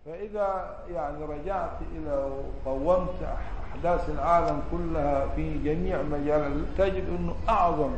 فإذا يعني رجعت إلى وقومت أحداث العالم كلها في جميع مجالات تجد أنه أعظم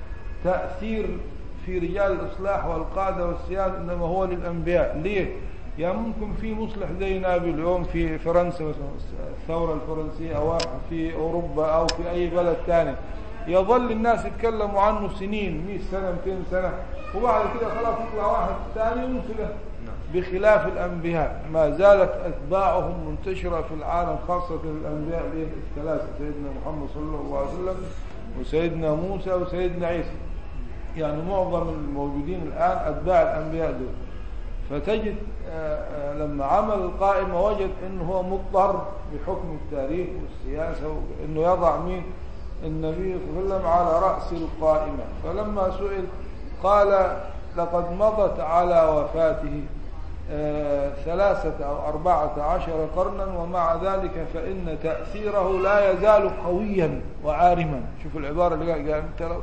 تأثير في رجال الإصلاح والقادة والسيادة إنما هو للأنبياء ليه؟ يعني ممكن في مصلح زي نابليون في فرنسا مثلا الثورة الفرنسية أو في أوروبا أو في أي بلد ثاني يظل الناس يتكلموا عنه سنين 100 سنة 200 سنة وبعد كده خلاص يطلع واحد ثاني وينسله بخلاف الأنبياء ما زالت أتباعهم منتشرة في العالم خاصة الأنبياء الثلاثة سيدنا محمد صلى الله عليه وسلم وسيدنا موسى وسيدنا عيسى يعني معظم الموجودين الآن أتباع الأنبياء دول فتجد آه، آه، لما عمل القائمة وجد أنه هو مضطر بحكم التاريخ والسياسة أنه يضع مين النبي صلى الله عليه وسلم على رأس القائمة فلما سئل قال لقد مضت على وفاته آه، ثلاثة أو أربعة عشر قرنا ومع ذلك فإن تأثيره لا يزال قويا وعارما شوف العبارة اللي قال أنت لو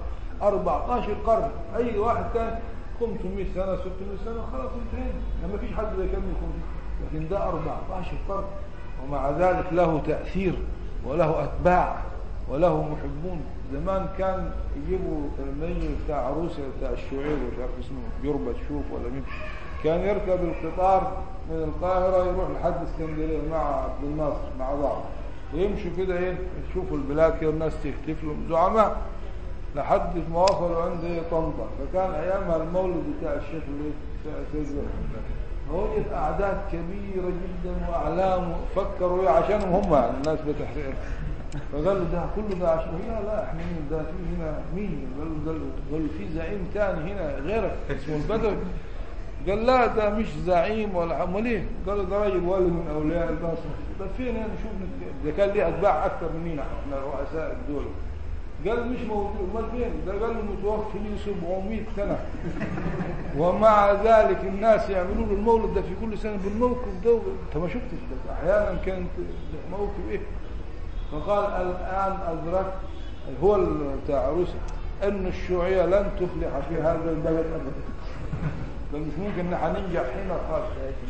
14 قرن أي واحد كان 500 سنة 600 سنة خلاص انتهينا ما فيش حد يكمل 500 لكن ده 14 قرن ومع ذلك له تأثير وله أتباع وله محبون زمان كان يجيبوا المنيو بتاع روسيا بتاع الشعير مش عارف اسمه يربط شوف ولا مين كان يركب القطار من القاهرة يروح لحد اسكندرية مع عبد الناصر مع بعض ويمشوا كده ايه يشوفوا البلاد كده الناس تهتف لهم زعماء لحد ما وصلوا عند طنطا فكان ايامها المولد بتاع الشيخ اللي سيد وجد اعداد كبيره جدا واعلام فكروا ايه عشانهم هم يعني الناس بتحرير فقالوا ده كله ده عشان لا لا احنا مين ده في هنا مين قالوا قالوا قالوا في زعيم ثاني هنا غيرك اسمه البدوي قال لا ده مش زعيم ولا امال ايه قالوا ده راجل ولي من اولياء البصر طب فين هنا نشوف ده كان ليه اتباع اكثر مننا احنا رؤساء الدول قال مش موجود امال فين ده قال له متوفي لي 700 سنه ومع ذلك الناس يعملوا له المولد ده في كل سنه بالموقف ده انت ما شفتش ده احيانا كانت موقف ايه فقال الان ادركت هو بتاع روسيا ان الشيوعيه لن تفلح في هذا البلد ابدا بل مش ممكن ان هننجح هنا خالص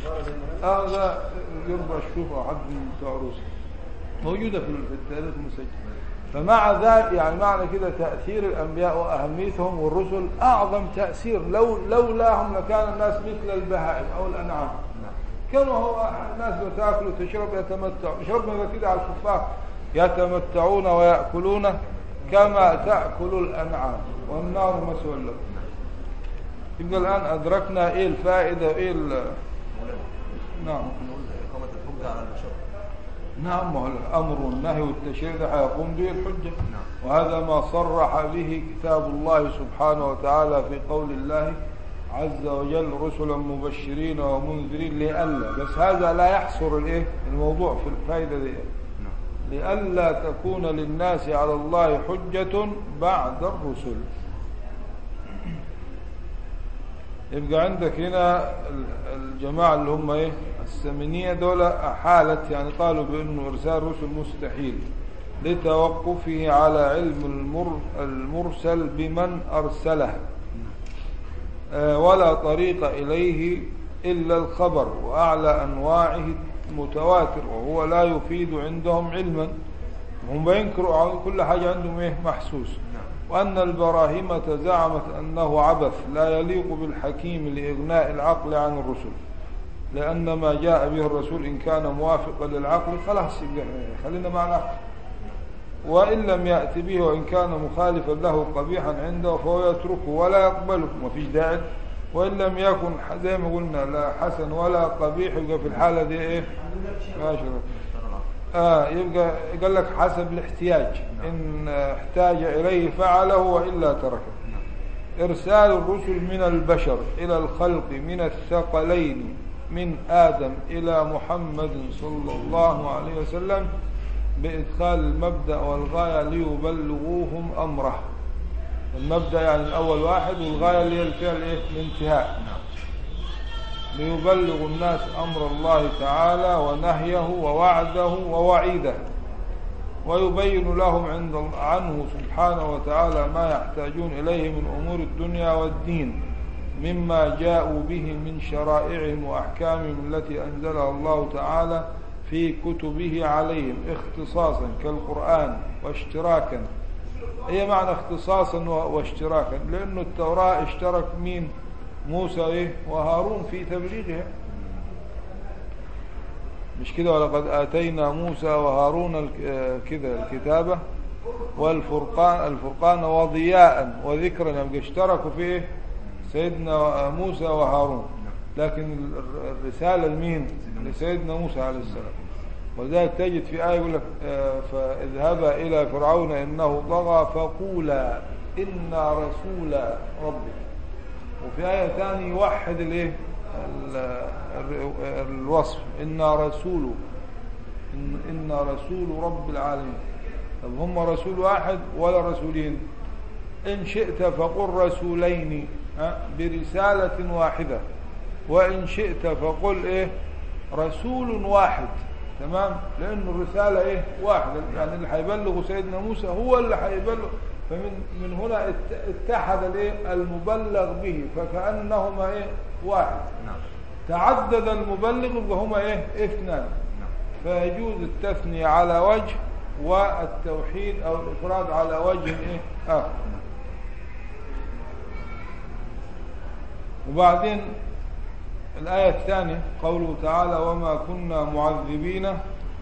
هذا يربى الشوف حد من بتاع روسيا موجوده في التاريخ المسجل فمع ذلك يعني معنى كده تأثير الأنبياء وأهميتهم والرسل أعظم تأثير لو لولاهم لكان الناس مثل البهائم أو الأنعام كانوا هو الناس بتاكل وتشرب يتمتع يشربنا كده على الكفار يتمتعون ويأكلون كما تأكل الأنعام والنار مسوى لهم يبقى الآن أدركنا إيه الفائدة إيه نعم إقامة الحجة على البشر نعم الأمر والنهي والتشريع ده حيقوم به الحجة نعم. وهذا ما صرح به كتاب الله سبحانه وتعالى في قول الله عز وجل رسلا مبشرين ومنذرين لئلا بس هذا لا يحصر الايه الموضوع في الفائدة دي نعم لئلا تكون للناس على الله حجة بعد الرسل يبقى عندك هنا ال- الجماعة اللي هم ايه السمنية دول أحالت يعني قالوا بأنه إرسال رسل مستحيل لتوقفه على علم المر المرسل بمن أرسله آه، ولا طريق إليه إلا الخبر وأعلى أنواعه متواتر وهو لا يفيد عندهم علما هم بينكروا على كل حاجة عندهم إيه محسوس وأن البراهمة زعمت أنه عبث لا يليق بالحكيم لإغناء العقل عن الرسل لأن ما جاء به الرسول إن كان موافقا للعقل خلاص يبقى خلينا مع العقل وإن لم يأتي به وإن كان مخالفا له قبيحا عنده فهو يتركه ولا يقبله ما فيش داعي وإن لم يكن زي ما قلنا لا حسن ولا قبيح يبقى في الحالة دي إيه ماشي آه يبقى قال لك حسب الاحتياج إن احتاج إليه فعله وإلا تركه إرسال الرسل من البشر إلى الخلق من الثقلين من آدم إلى محمد صلى الله عليه وسلم بإدخال المبدأ والغاية ليبلغوهم أمره المبدأ يعني الأول واحد والغاية اللي هي الفعل إيه الانتهاء ليبلغ الناس أمر الله تعالى ونهيه ووعده ووعيده ويبين لهم عند عنه سبحانه وتعالى ما يحتاجون إليه من أمور الدنيا والدين مما جاءوا به من شرائعهم وأحكامهم التي أنزلها الله تعالى في كتبه عليهم اختصاصا كالقرآن واشتراكا هي معنى اختصاصا و- واشتراكا لأنه التوراة اشترك مين موسى إيه وهارون في تبليغها مش كده ولقد آتينا موسى وهارون الك- آه كده الكتابة والفرقان الفرقان وضياء وذكرا يبقى اشتركوا في إيه؟ سيدنا موسى وهارون لكن ال- الرسالة لمين لسيدنا موسى عليه السلام ولذلك تجد في آية يقول لك آه، فاذهبا إلى فرعون إنه طغى فقولا إنا رسول ربك وفي آية ثانية يوحد الايه ال- ال- الوصف إنا رسول إن إنا رسول رب العالمين طب هم رسول واحد ولا رسولين إن شئت فقل رسولين ها، برسالة واحدة وإن شئت فقل إيه رسول واحد تمام لأن الرسالة إيه واحدة يعني اللي هيبلغ سيدنا موسى هو اللي هيبلغ فمن من هنا ات- اتحد الإيه المبلغ به فكأنهما إيه واحد نعم تعدد المبلغ وهما إيه اثنان نعم فيجوز التثنية على وجه والتوحيد أو الإفراد على وجه إيه آخر وبعدين الآية الثانية قوله تعالى وما كنا معذبين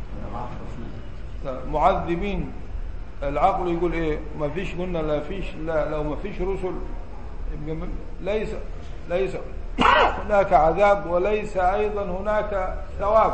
معذبين العقل يقول ايه ما فيش قلنا لا فيش لا لو ما فيش رسل يبقى م- ليس ليس هناك عذاب وليس ايضا هناك ثواب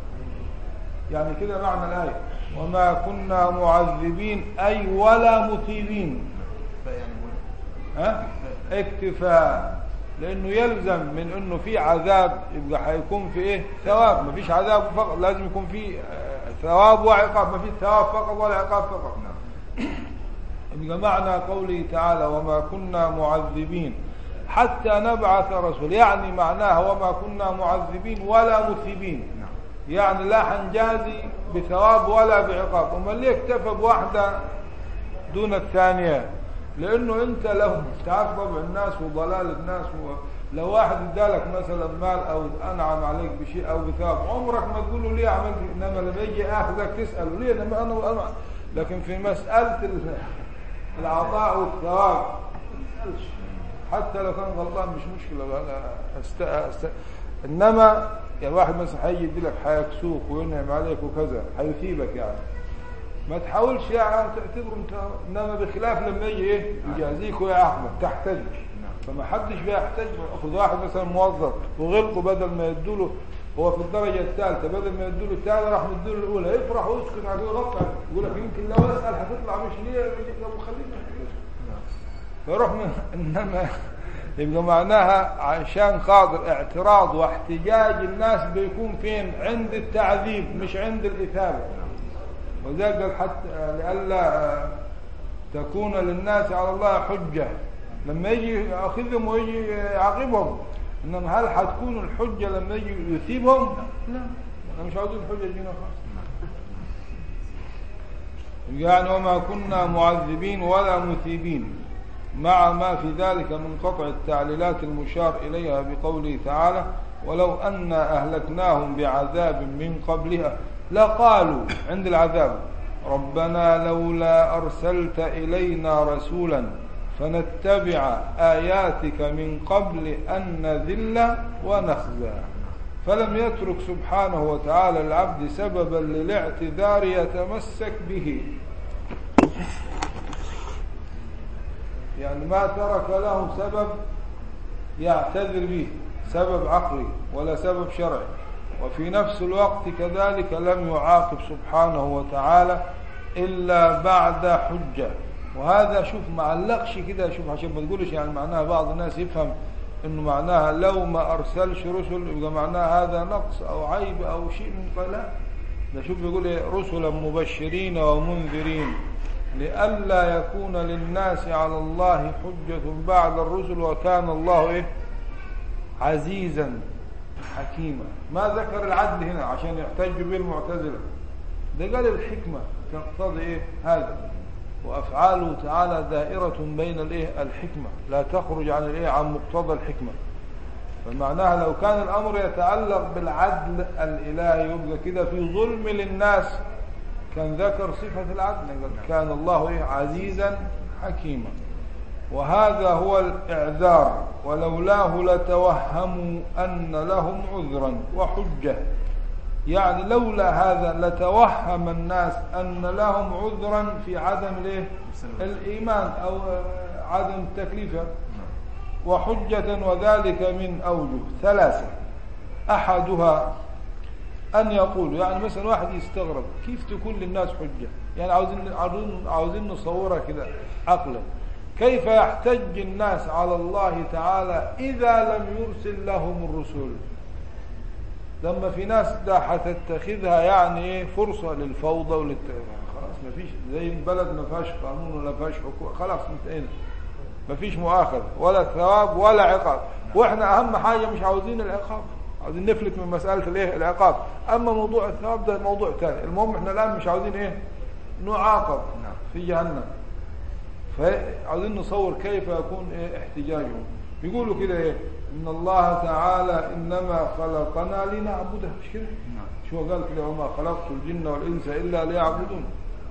يعني كده معنى الايه وما كنا معذبين اي ولا مثيبين فيعني ها اكتفاء لانه يلزم من انه في عذاب يبقى هيكون في ايه ثواب مفيش عذاب فقط لازم يكون في آه، ثواب وعقاب مفيش ثواب فقط ولا عقاب فقط نعم يبقى معنى قوله تعالى وما كنا معذبين حتى نبعث رسول يعني معناها وما كنا معذبين ولا مثيبين نعم يعني لا حنجازي بثواب ولا بعقاب امال ليه اكتفى بواحده دون الثانيه لانه انت لو تعرف طبع الناس وضلال الناس و... لو واحد ادالك مثلا مال او انعم عليك بشيء او بثواب عمرك ما تقول له ليه عملت انما لما يجي اخذك تساله ليه لما انا وأنا لكن في مساله ال- العطاء والثواب ما تسألش. حتى لو كان غلطان مش مشكله انا أست... أست... انما يعني واحد مثلا هيجي يدي لك هيكسوك وينعم عليك وكذا هيثيبك يعني ما تحاولش يعني تعتبره انت انما بخلاف لما يجي ايه يجازيك ويا احمد تحتج فما حدش بيحتج خذ واحد مثلا موظف وغلقه بدل ما يدوله هو في الدرجه الثالثه بدل ما يدوله الثانيه راح مدوله الاولى يفرح ويسكت عليه غلطه يقول لك يمكن لو اسال هتطلع مش ليه لو خلينا فيروح من انما يبقى معناها عشان خاطر اعتراض واحتجاج الناس بيكون فين عند التعذيب مش عند الاثابه وذلك قال حتى لئلا آه، تكون للناس على الله حجه لما يجي ياخذهم ويجي يعاقبهم انما هل حتكون الحجه لما يجي يثيبهم؟ لا انا مش عاوزين الحجه تجينا خالص يعني وما كنا معذبين ولا مثيبين مع ما في ذلك من قطع التعليلات المشار إليها بقوله تعالى ولو أن أهلكناهم بعذاب من قبلها لقالوا عند العذاب ربنا لولا أرسلت إلينا رسولا فنتبع آياتك من قبل أن نذل ونخزى فلم يترك سبحانه وتعالى العبد سببا للاعتذار يتمسك به يعني ما ترك له سبب يعتذر به سبب عقلي ولا سبب شرعي وفي نفس الوقت كذلك لم يعاقب سبحانه وتعالى إلا بعد حجة وهذا شوف معلقش كده شوف عشان ما تقولش يعني معناها بعض الناس يفهم انه معناها لو ما ارسلش رسل يبقى معناها هذا نقص او عيب او شيء من قال ده شوف بيقول ايه رسلا مبشرين ومنذرين لئلا يكون للناس على الله حجة بعد الرسل وكان الله ايه عزيزا حكيما ما ذكر العدل هنا عشان يحتج به المعتزلة ده قال الحكمة تقتضي ايه هذا وأفعاله تعالى دائرة بين الإيه الحكمة لا تخرج عن الإيه عن مقتضى الحكمة فمعناها لو كان الأمر يتعلق بالعدل الإلهي يبقى كده في ظلم للناس كان ذكر صفة العدل قال كان الله إيه عزيزا حكيما وهذا هو الإعذار ولولاه لتوهموا أن لهم عذرا وحجة يعني لولا هذا لتوهم الناس أن لهم عذرا في عدم الإيه؟ الإيمان أو عدم التكليف وحجة وذلك من أوجه ثلاثة أحدها أن يقول يعني مثلا واحد يستغرب كيف تكون للناس حجة يعني عاوزين عاوزين عاوزين نصورها كده عقلا كيف يحتج الناس على الله تعالى إذا لم يرسل لهم الرسل لما في ناس ده هتتخذها يعني ايه فرصة للفوضى وللت خلاص ما فيش زي البلد ما فيهاش قانون ولا فيهاش حكومة خلاص انتهينا ما فيش مؤاخذة ولا ثواب ولا عقاب واحنا اهم حاجة مش عاوزين العقاب عاوزين نفلت من مسألة الايه العقاب اما موضوع الثواب ده موضوع ثاني المهم احنا الان مش عاوزين ايه نعاقب في جهنم فعاوزين نصور كيف يكون ايه احتجاجهم يقولوا كده ايه ان الله تعالى انما خلقنا لنعبده مش كده شو قال كده وما خلقت الجن والانس الا ليعبدون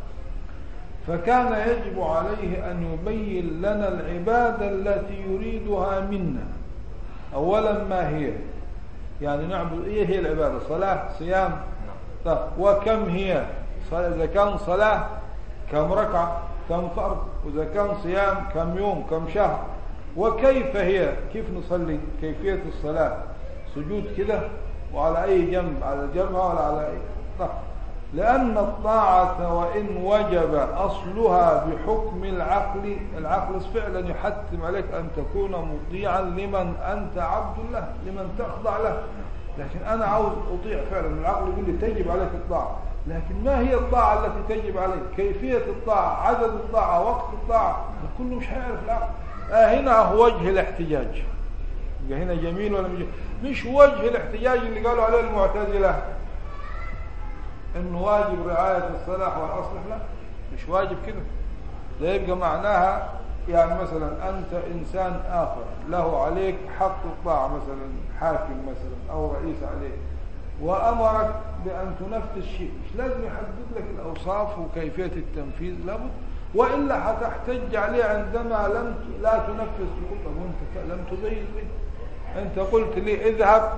فكان يجب عليه ان يبين لنا العباده التي يريدها منا اولا ما هي يعني نعبد ايه هي العباده صلاه صيام طيب وكم هي صلاة اذا كان صلاه كم ركعه كم فرض واذا كان صيام كم يوم كم شهر وكيف هي كيف نصلي كيفية الصلاة سجود كده وعلى أي جنب على جنبها ولا على أي طيب لأن الطاعة وإن وجب أصلها بحكم العقل العقل فعلا يحتم عليك أن تكون مطيعا لمن أنت عبد له لمن تخضع له لكن أنا عاوز أطيع فعلا العقل يقول لي تجب عليك الطاعة لكن ما هي الطاعة التي تجب عليك كيفية الطاعة عدد الطاعة وقت الطاعة كله مش هيعرف العقل آه هنا هو وجه الاحتجاج هنا جميل ولا مش مش وجه الاحتجاج اللي قالوا عليه المعتزلة انه واجب رعاية الصلاح والاصلح لا مش واجب كده ده يبقى معناها يعني مثلا انت انسان اخر له عليك حق الطاعة مثلا حاكم مثلا او رئيس عليك وامرك بان تنفذ شيء مش لازم يحدد لك الاوصاف وكيفية التنفيذ لابد وإلا هتحتج عليه عندما لم لا تنفذ تقول طب وانت لم تبين لي انت قلت لي اذهب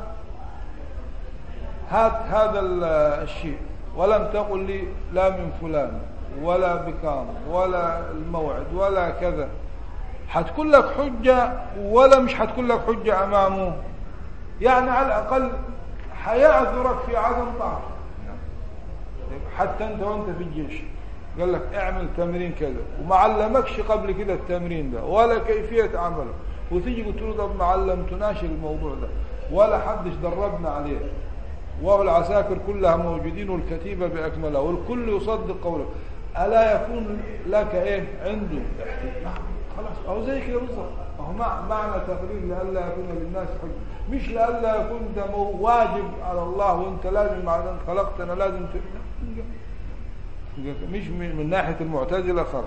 هات هذا الشيء ولم تقل لي لا من فلان ولا بكام ولا الموعد ولا كذا هتكون لك حجة ولا مش هتكون لك حجة أمامه يعني على الأقل هيعذرك في عدم طاعته حتى أنت وأنت في الجيش قال لك اعمل تمرين كذا وما علمكش قبل كده التمرين ده ولا كيفية عمله وتيجي قلت له طب ما علمتناش الموضوع ده ولا حدش دربنا عليه والعساكر كلها موجودين والكتيبة بأكملها والكل يصدق قولك ألا يكون لك إيه عنده خلاص أو زي كده بالظبط أهو معنى تقرير لألا يكون للناس حج مش لألا يكون ده واجب على الله وأنت لازم بعد أن خلقتنا لازم تبنى مش من ناحية المعتزلة خالص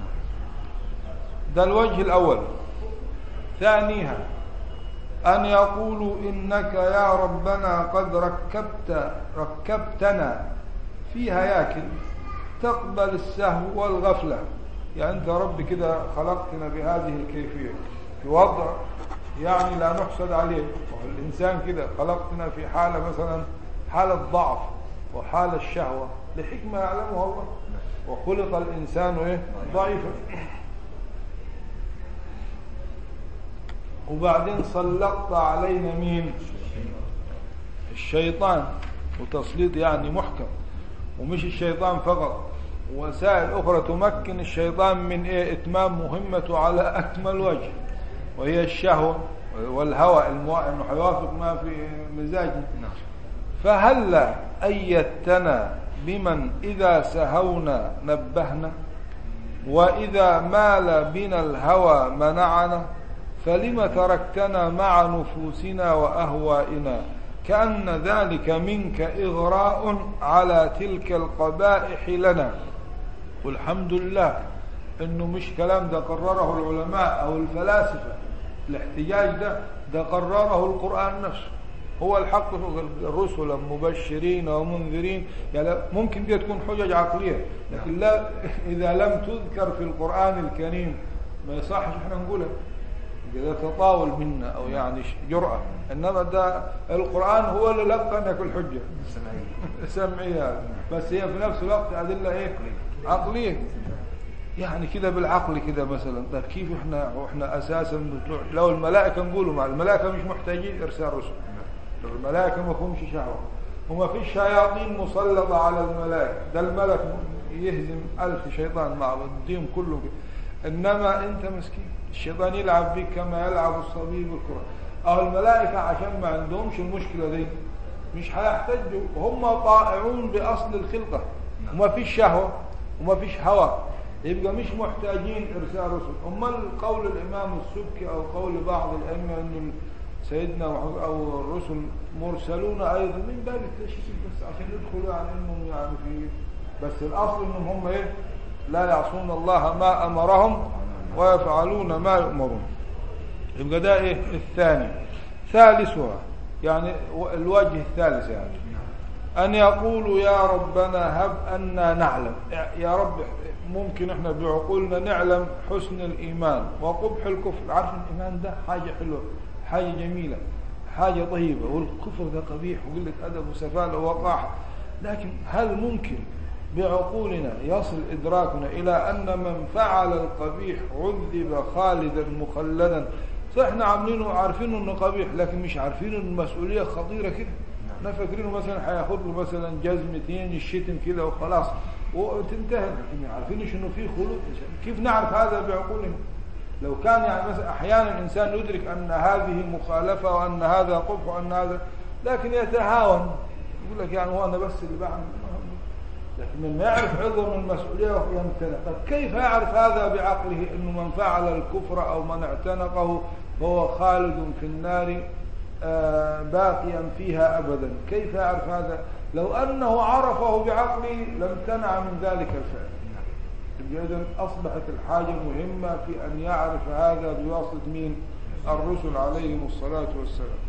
ده الوجه الأول ثانيها أن يقولوا إنك يا ربنا قد ركبت ركبتنا في هياكل تقبل السهو والغفلة يعني أنت رب كده خلقتنا بهذه الكيفية في وضع يعني لا نحسد عليه الإنسان كده خلقتنا في حالة مثلا حالة ضعف وحالة الشهوة لحكمة يعلمها الله وخلق الإنسان إيه؟ ضعيفا وبعدين سلطت علينا مين الشيطان وتسليط يعني محكم ومش الشيطان فقط وسائل أخرى تمكن الشيطان من إيه إتمام مهمته على أكمل وجه وهي الشهوة والهوى المو... انه حيوافق ما في مزاجه فهل أيدتنا بمن إذا سهونا نبهنا وإذا مال بنا الهوى منعنا فلم تركتنا مع نفوسنا وأهوائنا كأن ذلك منك إغراء على تلك القبائح لنا والحمد لله انه مش كلام ده قرره العلماء او الفلاسفة الاحتجاج ده ده قرره القرآن نفسه هو الحق الرسل مبشرين ومنذرين يعني ممكن دي تكون حجج عقلية لكن لا إذا لم تذكر في القرآن الكريم ما يصحش احنا نقولها إذا تطاول منا أو يعني جرأة إنما ده القرآن هو اللي لقى أنك الحجة سمعية بس هي في نفس الوقت أدلة إيه عقلية يعني كده بالعقل كده مثلا طيب كيف احنا واحنا اساسا لو الملائكه نقولوا مع الملائكه مش محتاجين ارسال رسل الملائكه ما فيهمش شهوه وما فيش شياطين مسلطه على الملائكه ده الملك يهزم ألف شيطان مع الدين كله كده. انما انت مسكين الشيطان يلعب بك كما يلعب الصبي بالكره او الملائكه عشان ما عندهمش المشكله دي مش هيحتجوا هم طائعون باصل الخلقه وما فيش شهوه وما فيش هوى يبقى مش محتاجين ارسال رسل امال قول الامام السبكي او قول بعض الائمه انه سيدنا او الرسل مرسلون ايضا من باب التشكيك بس عشان يدخلوا يعني انهم يعني في بس الاصل انهم هم ايه لا يعصون الله ما امرهم ويفعلون ما يؤمرون يبقى ده ايه الثاني ثالثها يعني الوجه الثالث يعني أن يقولوا يا ربنا هب أنا نعلم يا رب ممكن احنا بعقولنا نعلم حسن الإيمان وقبح الكفر عارف الإيمان ده حاجة حلوة حاجة جميلة حاجة طيبة والكفر ده قبيح وقلة أدب وسفالة ووقاحة لكن هل ممكن بعقولنا يصل إدراكنا إلى أن من فعل القبيح عذب خالدا مخلدا صح احنا عاملينه عارفين انه قبيح لكن مش عارفين ان المسؤولية خطيرة كده احنا فاكرينه مثلا هياخد له مثلا جزمتين الشتم كده وخلاص وتنتهي لكن عارفينش انه في خلود كيف نعرف هذا بعقولنا لو كان يعني مثلا احيانا الانسان يدرك ان هذه مخالفه وان هذا قبح وان هذا لكن يتهاون يقول لك يعني هو انا بس اللي بعمل لكن لما يعرف عظم المسؤوليه يمتنع طب كيف يعرف هذا بعقله انه من فعل الكفر او من اعتنقه فهو خالد في النار آه باقيا فيها ابدا كيف يعرف هذا لو انه عرفه بعقله لامتنع من ذلك الفعل إذا أصبحت الحاجة مهمة في أن يعرف هذا بواسطة مين الرسل عليهم الصلاة والسلام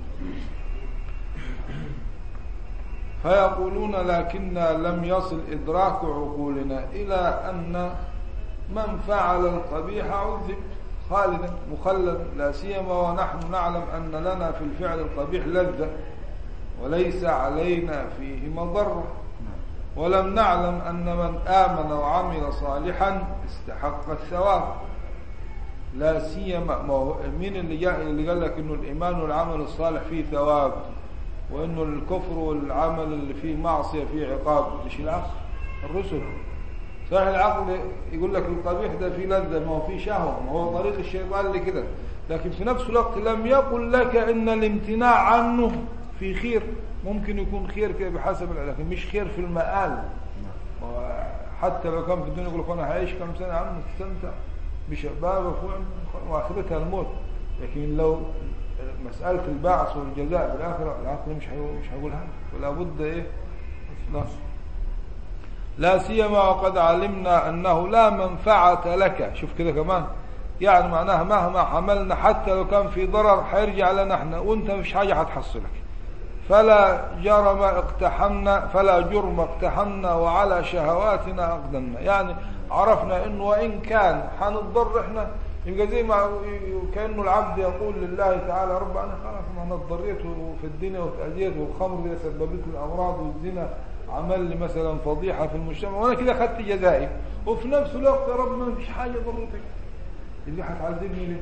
فيقولون لكننا لم يصل إدراك عقولنا إلى أن من فعل القبيح عذب خالدا مخلد لا سيما ونحن نعلم أن لنا في الفعل القبيح لذة وليس علينا فيه مضرة ولم نعلم أن من آمن وعمل صالحا استحق الثواب لا سيما مين اللي جاء اللي قال لك انه الايمان والعمل الصالح فيه ثواب وانه الكفر والعمل اللي فيه معصيه فيه عقاب مش العقل الرسل صحيح العقل يقول لك القبيح ده فيه لذه ما هو فيه شهوه ما هو طريق الشيطان اللي كده لكن في نفس الوقت لم يقل لك ان الامتناع عنه في خير ممكن يكون خير كده بحسب لكن مش خير في المآل حتى لو كان في الدنيا يقول لك انا هعيش كم سنه يا عم تستمتع بشبابك واخرتها الموت لكن لو مسألة البعث والجزاء في الآخرة العقل مش هيقول مش هيقول هذا ولا بد إيه لا لا سيما وقد علمنا أنه لا منفعة لك شوف كده كمان يعني معناها مهما حملنا حتى لو كان في ضرر حيرجع لنا احنا وانت مش حاجة هتحصلك فلا جرم اقتحمنا فلا جرم اقتحمنا وعلى شهواتنا اقدمنا يعني عرفنا انه وان كان حنضر احنا يبقى زي ما كانه العبد يقول لله تعالى رب انا خلاص ما انا اضطريت في الدنيا وتاذيت والخمر دي سببت لي الامراض والزنا عمل لي مثلا فضيحه في المجتمع وانا كده اخذت جزائي وفي نفس الوقت يا رب ما فيش حاجه ضرتك اللي هتعذبني ليه؟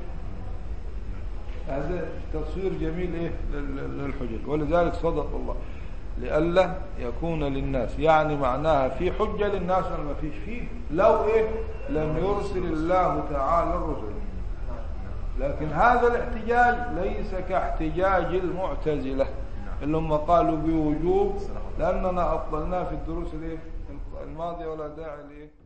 هذا تصوير جميل ايه للحجج ولذلك صدق الله لئلا يكون للناس يعني معناها في حجة للناس ولا ما فيش فيه لو ايه لم يرسل الله تعالى الرسل لكن هذا الاحتجاج ليس كاحتجاج المعتزلة اللي هم قالوا بوجوب لأننا أبطلناه في الدروس الماضية ولا داعي لإيه